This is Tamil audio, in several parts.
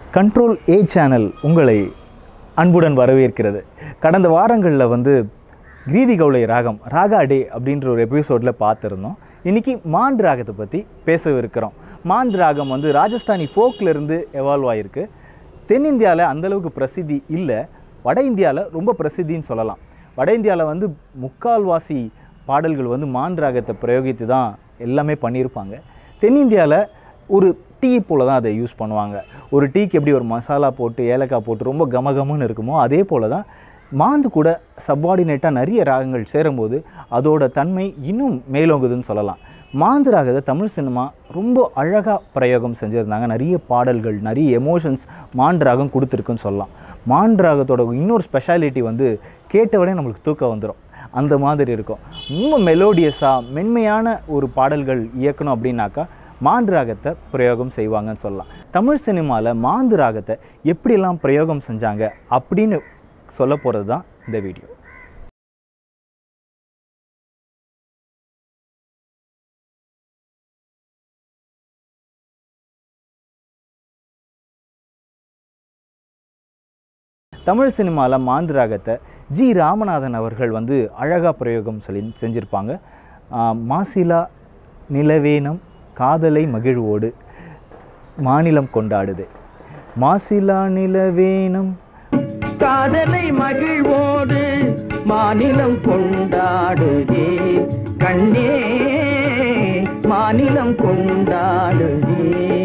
கண்ட்ரோல் ஏ சேனல் உங்களை அன்புடன் வரவேற்கிறது கடந்த வாரங்களில் வந்து கிரீதி கவுளை ராகம் ராகா டே அப்படின்ற ஒரு எபிசோடில் பார்த்துருந்தோம் இன்றைக்கி மாண்ட் ராகத்தை பற்றி பேசவிருக்கிறோம் மாண்ட் ராகம் வந்து ராஜஸ்தானி ஃபோக்லேருந்து எவால்வ் ஆகிருக்கு தென்னிந்தியாவில் அந்தளவுக்கு பிரசித்தி இல்லை வட இந்தியாவில் ரொம்ப பிரசித்தின்னு சொல்லலாம் வட இந்தியாவில் வந்து முக்கால்வாசி பாடல்கள் வந்து மாண்ட் ராகத்தை பிரயோகித்து தான் எல்லாமே பண்ணியிருப்பாங்க தென்னிந்தியாவில் ஒரு டீ போல் தான் அதை யூஸ் பண்ணுவாங்க ஒரு டீக்கு எப்படி ஒரு மசாலா போட்டு ஏலக்காய் போட்டு ரொம்ப கமகமன்னு இருக்குமோ அதே போல் தான் மாந்து கூட சப்பார்டினேட்டாக நிறைய ராகங்கள் சேரும்போது அதோட தன்மை இன்னும் மேலோங்குதுன்னு சொல்லலாம் மாந்து ராகத்தை தமிழ் சினிமா ரொம்ப அழகாக பிரயோகம் செஞ்சுருந்தாங்க நிறைய பாடல்கள் நிறைய எமோஷன்ஸ் மாண்டு ராகம் கொடுத்துருக்குன்னு சொல்லலாம் மாண்டு ராகத்தோட இன்னொரு ஸ்பெஷாலிட்டி வந்து கேட்டவுடனே நம்மளுக்கு தூக்கம் வந்துடும் அந்த மாதிரி இருக்கும் ரொம்ப மெலோடியஸாக மென்மையான ஒரு பாடல்கள் இயக்கணும் அப்படின்னாக்கா மாந்து ராகத்தை பிரயோகம் செய்வாங்கன்னு சொல்லலாம் தமிழ் சினிமாவில் மாந்து ராகத்தை எப்படியெல்லாம் பிரயோகம் செஞ்சாங்க அப்படின்னு சொல்ல போகிறது தான் இந்த வீடியோ தமிழ் சினிமாவில் மாந்து ராகத்தை ஜி ராமநாதன் அவர்கள் வந்து அழகாக பிரயோகம் சொல்லி செஞ்சுருப்பாங்க ஆஹ் மாசிலா நிலவேனம் காதலை மகிழ்வோடு மாநிலம் கொண்டாடுது மாசிலா நிலவேனம் காதலை மகிழ்வோடு மாநிலம் கொண்டாடுதே கண்ணே மாநிலம் கொண்டாடுதே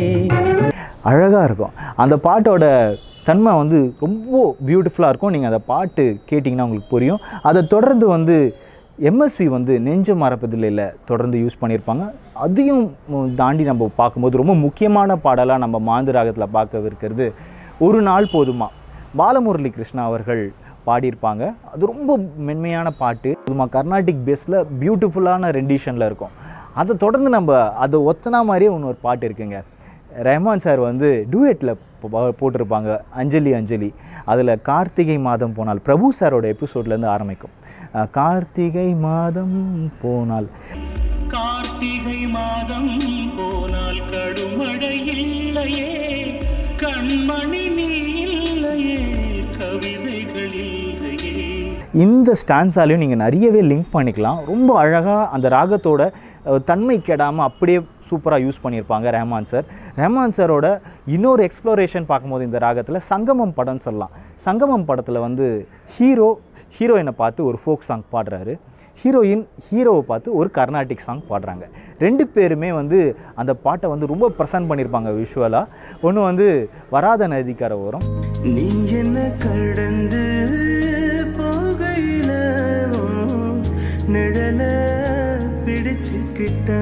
அழகாக இருக்கும் அந்த பாட்டோட தன்மை வந்து ரொம்ப பியூட்டிஃபுல்லாக இருக்கும் நீங்கள் அந்த பாட்டு கேட்டிங்கன்னா உங்களுக்கு புரியும் அதை தொடர்ந்து வந்து எம்எஸ்வி வந்து நெஞ்ச மறப்பதில் இல்லை தொடர்ந்து யூஸ் பண்ணியிருப்பாங்க அதையும் ம், தாண்டி நம்ம பார்க்கும்போது ரொம்ப முக்கியமான பாடலாக நம்ம மாந்து ராகத்தில் பார்க்க இருக்கிறது ஒரு நாள் போதுமா பாலமுரளி கிருஷ்ணா அவர்கள் பாடியிருப்பாங்க அது ரொம்ப மென்மையான பாட்டு அதுமா கர்நாடிக் பேஸில் பியூட்டிஃபுல்லான ரெண்டிஷனில் இருக்கும் அதை தொடர்ந்து நம்ம அதை ஒத்தனா மாதிரியே இன்னொரு பாட்டு இருக்குங்க ரஹ்மான் சார் வந்து டூயட்டில் போட்டிருப்பாங்க அஞ்சலி அஞ்சலி அதில் கார்த்திகை மாதம் போனால் பிரபு சாரோட எபிசோட்லேருந்து ஆரம்பிக்கும் அஹ், கார்த்திகை மாதம் போனால் கார்த்திகை மாதம் போனால் கடுமழை இல்லையே கண்மணி நீ இல்லையே கவிதைகள் இல்லையே இந்த ஸ்டான்ஸாலையும் நீங்கள் நிறையவே லிங்க் பண்ணிக்கலாம் ரொம்ப அழகாக அந்த ராகத்தோட அஹ், தன்மை கெடாமல் அப்படியே சூப்பராக யூஸ் பண்ணியிருப்பாங்க ரஹ்மான் சார் ரஹ்மான் சாரோட இன்னொரு எக்ஸ்ப்ளோரேஷன் பார்க்கும்போது இந்த ராகத்தில் சங்கமம் படம்னு சொல்லலாம் சங்கமம் படத்தில் வந்து ஹீரோ ஹீரோயினை பார்த்து ஒரு ஃபோக் சாங் பாடுறாரு ஹீரோயின் ஹீரோவை பார்த்து ஒரு கர்நாடிக் சாங் பாடுறாங்க ரெண்டு பேருமே வந்து அந்த பாட்டை வந்து ரொம்ப ப்ரெசன்ட் பண்ணியிருப்பாங்க விஷுவலாக ஒன்று வந்து வராத நதிக்கரை ஓரம் நீ என்ன கடந்து போகையில உன் நிழல பிடிச்சுக்கிட்ட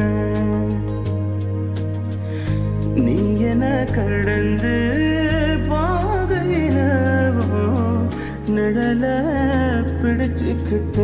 நீ என்ன கடந்து போகையில உன் நிழல பிடிச்சுக்கிட்ட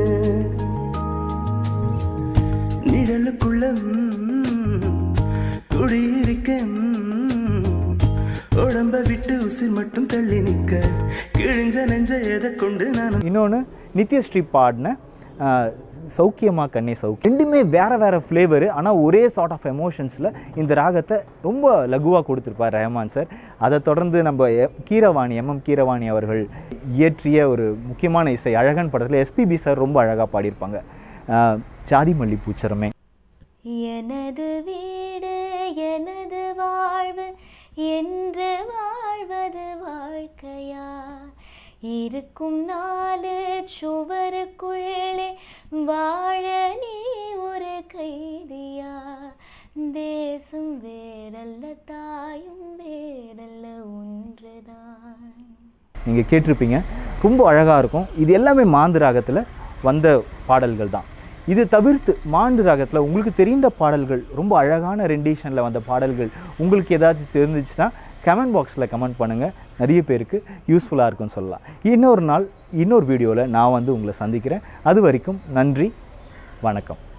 நிழலுக்குள்ள ம், குடியிருக்க ம், உடம்ப விட்டு உசிர் மட்டும் தள்ளி நிக்க கிழிஞ்ச நெஞ்ச எதை கொண்டு நான் இன்னொன்று நித்யஸ்ரீ பாடின ஆஹ், சௌக்கியமா கண்ணே சௌக்கியம் ரெண்டுமே வேறு வேறு ஃப்ளேவரு ஆனால் ஒரே சார்ட் ஆஃப் எமோஷன்ஸில் இந்த ராகத்தை ரொம்ப லகுவாக கொடுத்துருப்பார் ரஹ்மான் சார் அதை தொடர்ந்து நம்ம எ- கீரவாணி எம்எம் கீரவாணி அவர்கள் இயற்றிய ஒரு முக்கியமான இசை அழகன் படத்தில் எஸ்பிபி சார் ரொம்ப அழகாக பாடியிருப்பாங்க ஆஹ், ஜாதி மல்லி பூச்சரமே எனது வீடு எனது வாழ்வு என்று வாழ்வது வாழ்க்கையா இருக்கும் நாலு சுவருக்குள்ளே வாழ நீ ஒரு கைதியா தேசம் வேறல்ல தாயும் வேறல்ல ஒன்றுதான் நீங்கள் கேட்டிருப்பீங்க ரொம்ப அழகாக இருக்கும் இது எல்லாமே மாந்து ராகத்தில் வந்த பாடல்கள் தான் இது தவிர்த்து மாண்டு ராகத்தில் உங்களுக்கு தெரிந்த பாடல்கள் ரொம்ப அழகான ரெண்டிஷனில் வந்த பாடல்கள் உங்களுக்கு ஏதாச்சும் தெரிஞ்சிச்சுன்னா கமெண்ட் பாக்ஸில் கமெண்ட் பண்ணுங்கள் நிறைய பேருக்கு யூஸ்ஃபுல்லாக இருக்கும்னு சொல்லலாம் இன்னொரு நாள் இன்னொரு வீடியோவில் நான் வந்து உங்களை சந்திக்கிறேன் அது வரைக்கும் நன்றி வணக்கம்